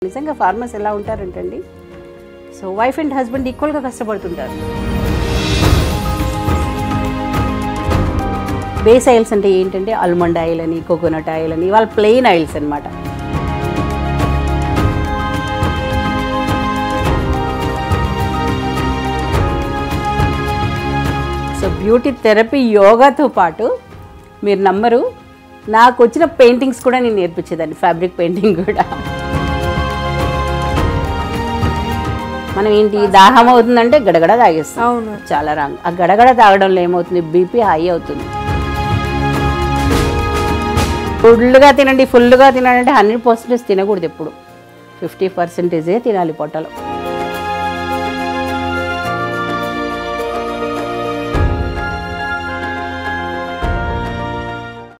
నిజంగా ఫార్మర్స్ ఎలా ఉంటారంటండి సో వైఫ్ అండ్ హస్బెండ్ ఈక్వల్గా కష్టపడుతుంటారు బేస్ ఆయిల్స్ అంటే ఏంటంటే ఆల్మండ్ ఆయిల్ అని కోకోనట్ ఆయిల్ అని వాళ్ళ ప్లెయిన్ ఆయిల్స్ అన్నమాట సో బ్యూటీ థెరపీ యోగాతో పాటు మీరు నమ్మరు నాకు వచ్చిన పెయింటింగ్స్ కూడా నేను నేర్పించేదాన్ని ఫ్యాబ్రిక్ పెయింటింగ్ కూడా మనం ఏంటి దాహం అవుతుందంటే గడగడ తాగేస్తాం అవును చాలా రాంగ్ ఆ గడగడ తాగడంలో ఏమవుతుంది బీపీ హై అవుతుంది ఫుల్గా తినండి ఫుల్గా తినండి అంటే హండ్రెడ్ పర్సెంటేజ్ తినకూడదు ఎప్పుడు ఫిఫ్టీ పర్సెంటేజే తినాలి పొట్టలో